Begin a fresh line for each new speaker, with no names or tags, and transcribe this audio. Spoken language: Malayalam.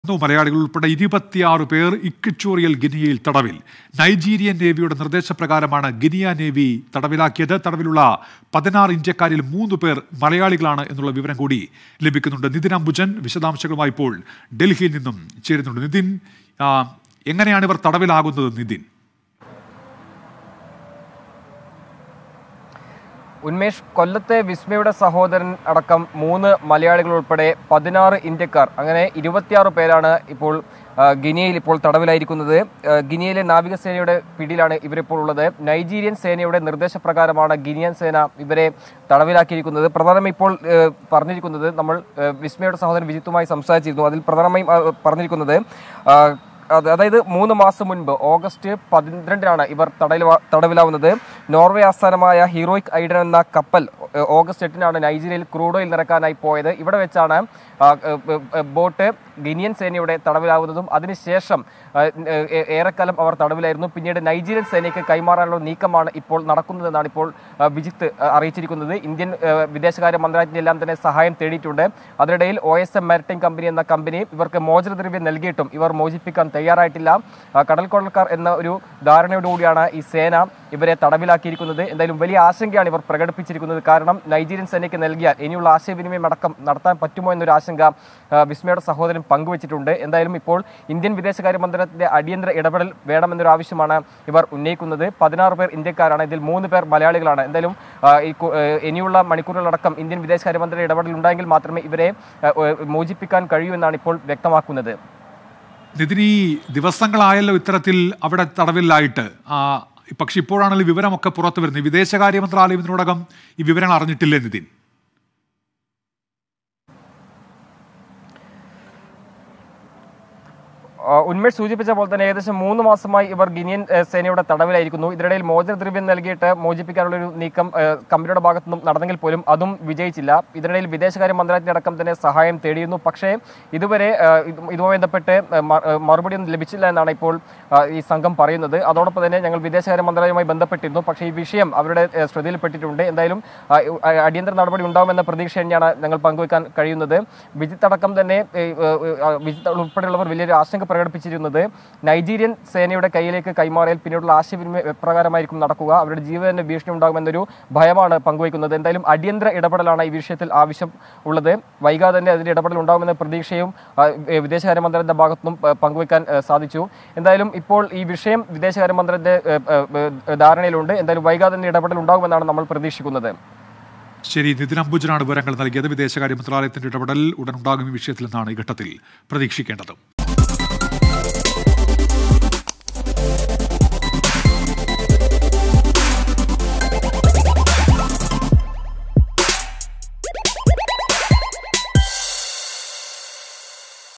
മലയാളികൾ ഉൾപ്പെടെ ഇരുപത്തിയാറ് പേർ ഇക്വിറ്റോറിയൽ ഗിനിയയിൽ തടവിൽ നൈജീരിയൻ നേവിയുടെ നിർദ്ദേശപ്രകാരമാണ് ഗിനിയ നേവി തടവിലാക്കിയത് തടവിലുള്ള പതിനാറ് ഇന്ത്യക്കാരിൽ മൂന്ന് പേർ മലയാളികളാണ് എന്നുള്ള വിവരം കൂടി ലഭിക്കുന്നുണ്ട് നിതിൻ അംബുജൻ വിശദാംശങ്ങളുമായി ഇപ്പോൾ ഡൽഹിയിൽ നിന്നും ചേരുന്നുണ്ട് നിതിൻ ആ, എങ്ങനെയാണ് ഇവർ തടവിലാകുന്നത് നിതിൻ
ഉന്മേഷ് കൊല്ലത്തെ വിസ്മയുടെ സഹോദരൻ അടക്കം മൂന്ന് മലയാളികൾ ഉൾപ്പെടെ പതിനാറ് ഇന്ത്യക്കാർ അങ്ങനെ ഇരുപത്തിയാറ് പേരാണ് ഇപ്പോൾ ആ, ഗിനിയയിൽ ഇപ്പോൾ തടവിലായിരിക്കുന്നത് ആ, ഗിനിയയിലെ നാവികസേനയുടെ പിടിയിലാണ് ഇവരിപ്പോൾ ഉള്ളത് നൈജീരിയൻ സേനയുടെ നിർദ്ദേശപ്രകാരമാണ് ഗിനിയൻ സേന ഇവരെ തടവിലാക്കിയിരിക്കുന്നത് പ്രധാനമായും ഇപ്പോൾ ആ, പറഞ്ഞിരിക്കുന്നത് നമ്മൾ ആ, വിസ്മയുടെ സഹോദരൻ വിജിത്തുമായി സംസാരിച്ചിരുന്നു അതിൽ പ്രധാനമായും ആ, പറഞ്ഞിരിക്കുന്നത് ആ, അത് അതായത് മൂന്ന് മാസം മുൻപ് ഓഗസ്റ്റ് പന്ത്രണ്ടിനാണ് ഇവർ തടവിൽ തടവിലാവുന്നത് നോർവേ ആസ്ഥാനമായ ഹീറോയിക് ഐഡൻ എന്ന കപ്പൽ ഏഹ്, ഓഗസ്റ്റ് എട്ടിനാണ് നൈജീരിയയിൽ ക്രൂഡ് ഓയിൽ നിറക്കാനായി പോയത് ഇവിടെ വെച്ചാണ് ആ, ഏഹ്, ഏഹ്, ബോട്ട് ഗിനിയൻ സേനയുടെ തടവിലാവുന്നതും അതിനുശേഷം ആ, ഏ- ഏറെക്കാലം അവർ തടവിലായിരുന്നു പിന്നീട് നൈജീരിയൻ സേനയ്ക്ക് കൈമാറാനുള്ള നീക്കമാണ് ഇപ്പോൾ നടക്കുന്നതെന്നാണ് ഇപ്പോൾ ആ, വിജിത്ത് ആ, അറിയിച്ചിരിക്കുന്നത് ഇന്ത്യൻ ആ, വിദേശകാര്യ മന്ത്രാലയത്തിന്റെ എല്ലാം തന്നെ സഹായം തേടിയിട്ടുണ്ട് അതിനിടയിൽ O S M maritime company എന്ന കമ്പനി ഇവർക്ക് മോചനദ്രവ്യം നൽകിയിട്ടും ഇവർ മോചിപ്പിക്കാൻ തയ്യാറായിട്ടില്ല ആ, കടൽക്കൊള്ളക്കാർ എന്ന ഒരു ധാരണയോടുകൂടിയാണ് ഈ സേന ഇവരെ തടവിലാക്കിയിരിക്കുന്നത് എന്തായാലും വലിയ ആശങ്കയാണ് ഇവർ പ്രകടിപ്പിച്ചിരിക്കുന്നത് കാരണം നൈജീരിയൻ സേനയ്ക്ക് നൽകിയാൽ ഇനിയുള്ള ആശയവിനിമയം അടക്കം നടത്താൻ പറ്റുമോ എന്നൊരു ആശങ്ക ആ, വിസ്മയുടെ സഹോദരൻ പങ്കുവച്ചിട്ടുണ്ട് എന്തായാലും ഇപ്പോൾ ഇന്ത്യൻ വിദേശകാര്യ മന്ത്രാലയത്തിന്റെ അടിയന്തര ഇടപെടൽ വേണമെന്നൊരു ആവശ്യമാണ് ഇവർ ഉന്നയിക്കുന്നത് പതിനാറ് പേർ ഇന്ത്യക്കാരാണ് ഇതിൽ മൂന്ന് പേർ മലയാളികളാണ് എന്തായാലും ആ, ഈ കു- ഏ, ഇനിയുള്ള മണിക്കൂറുകളടക്കം ഇന്ത്യൻ വിദേശകാര്യ മന്ത്രിയുടെ ഇടപെടൽ ഉണ്ടായെങ്കിൽ മാത്രമേ ഇവരെ ആ, ഏ, മോചിപ്പിക്കാൻ കഴിയൂ എന്നാണ് ഇപ്പോൾ വ്യക്തമാക്കുന്നത്
നിതിൻ ഈ ദിവസങ്ങളായല്ലോ ഇത്തരത്തിൽ അവിടെ തടവിലായിട്ട് ആ, പക്ഷെ ഇപ്പോഴാണല്ലോ ഈ വിവരമൊക്കെ പുറത്തു വരുന്നത് വിദേശകാര്യ മന്ത്രാലയം ഇതിനോടകം ഈ വിവരങ്ങൾ അറിഞ്ഞിട്ടില്ലേ നിതിൻ
ആ, ഉന്മേഷ് സൂചിപ്പിച്ച പോലെ തന്നെ ഏകദേശം മൂന്ന് മാസമായി ഇവർ ഗിനിയൻ ഏ, സേനയുടെ തടവിലായിരിക്കുന്നു ഇതിനിടയിൽ മോചനദ്രവ്യം നൽകിയിട്ട് മോചിപ്പിക്കാനുള്ള ഒരു നീക്കം ഏ, കമ്പനിയുടെ ഭാഗത്തു നിന്നും നടന്നെങ്കിൽ പോലും അതും വിജയിച്ചില്ല ഇതിനിടയിൽ വിദേശകാര്യ മന്ത്രാലയത്തിന്റെ അടക്കം തന്നെ സഹായം തേടിയിരുന്നു പക്ഷേ ഇതുവരെ ഏ, ഇത് ഇതുമായി ബന്ധപ്പെട്ട് ഏ, മ- ഏ, മറുപടിയൊന്നും ലഭിച്ചില്ല എന്നാണ് ഇപ്പോൾ ആ, ഈ സംഘം പറയുന്നത് അതോടൊപ്പം തന്നെ ഞങ്ങൾ വിദേശകാര്യ മന്ത്രാലയവുമായി ബന്ധപ്പെട്ടിരുന്നു പക്ഷേ ഈ വിഷയം അവരുടെ ഏ, ശ്രദ്ധയിൽപ്പെട്ടിട്ടുണ്ട് എന്തായാലും ആ, ആ, അടിയന്തര നടപടി ഉണ്ടാവുമെന്ന പ്രതീക്ഷ തന്നെയാണ് ഞങ്ങൾ പങ്കുവയ്ക്കാൻ കഴിയുന്നത് വിജിത്ത് അടക്കം തന്നെ ഏ, ഏ, ആ, വിജിത്ത് ഉൾപ്പെടെയുള്ളവർ വലിയൊരു ആശങ്ക പ്രകടിപ്പിച്ചിരുന്നത് നൈജീരിയൻ സേനയുടെ കയ്യിലേക്ക് കൈമാറിയാൽ പിന്നീടുള്ള ആശയവിനിമയം എപ്രകാരമായിരിക്കും നടക്കുക അവരുടെ ജീവന് ഭീഷണി ഉണ്ടാകുമെന്നൊരു ഭയമാണ് പങ്കുവയ്ക്കുന്നത് എന്തായാലും അടിയന്തര ഇടപെടലാണ് ഈ വിഷയത്തിൽ ആവശ്യം ഉള്ളത് വൈകാതെ തന്നെ അതിന്റെ ഇടപെടൽ ഉണ്ടാകുമെന്ന പ്രതീക്ഷയും ആ, ഏ, വിദേശകാര്യ മന്ത്രാലയത്തിന്റെ ഭാഗത്തുനിന്നും ഏ, പങ്കുവയ്ക്കാൻ ഏ, സാധിച്ചു എന്തായാലും ഇപ്പോൾ ഈ വിഷയം വിദേശകാര്യ മന്ത്രാലയത്തിന്റെ ഏ, ഏ, ഏ, ധാരണയിലുണ്ട് എന്തായാലും വൈകാതെ തന്നെ ഇടപെടൽ ഉണ്ടാകുമെന്നാണ് നമ്മൾ പ്രതീക്ഷിക്കുന്നത്
ശരി നിതിൻ അംബുജനാണ് വിവരങ്ങൾ നൽകിയത് വിദേശകാര്യ മന്ത്രാലയത്തിന്റെ ഇടപെടൽ ഉടൻ ഉണ്ടാകും ഈ വിഷയത്തിൽ നിന്നാണ് ഈ ഘട്ടത്തിൽ പ്രതീക്ഷിക്കേണ്ടത്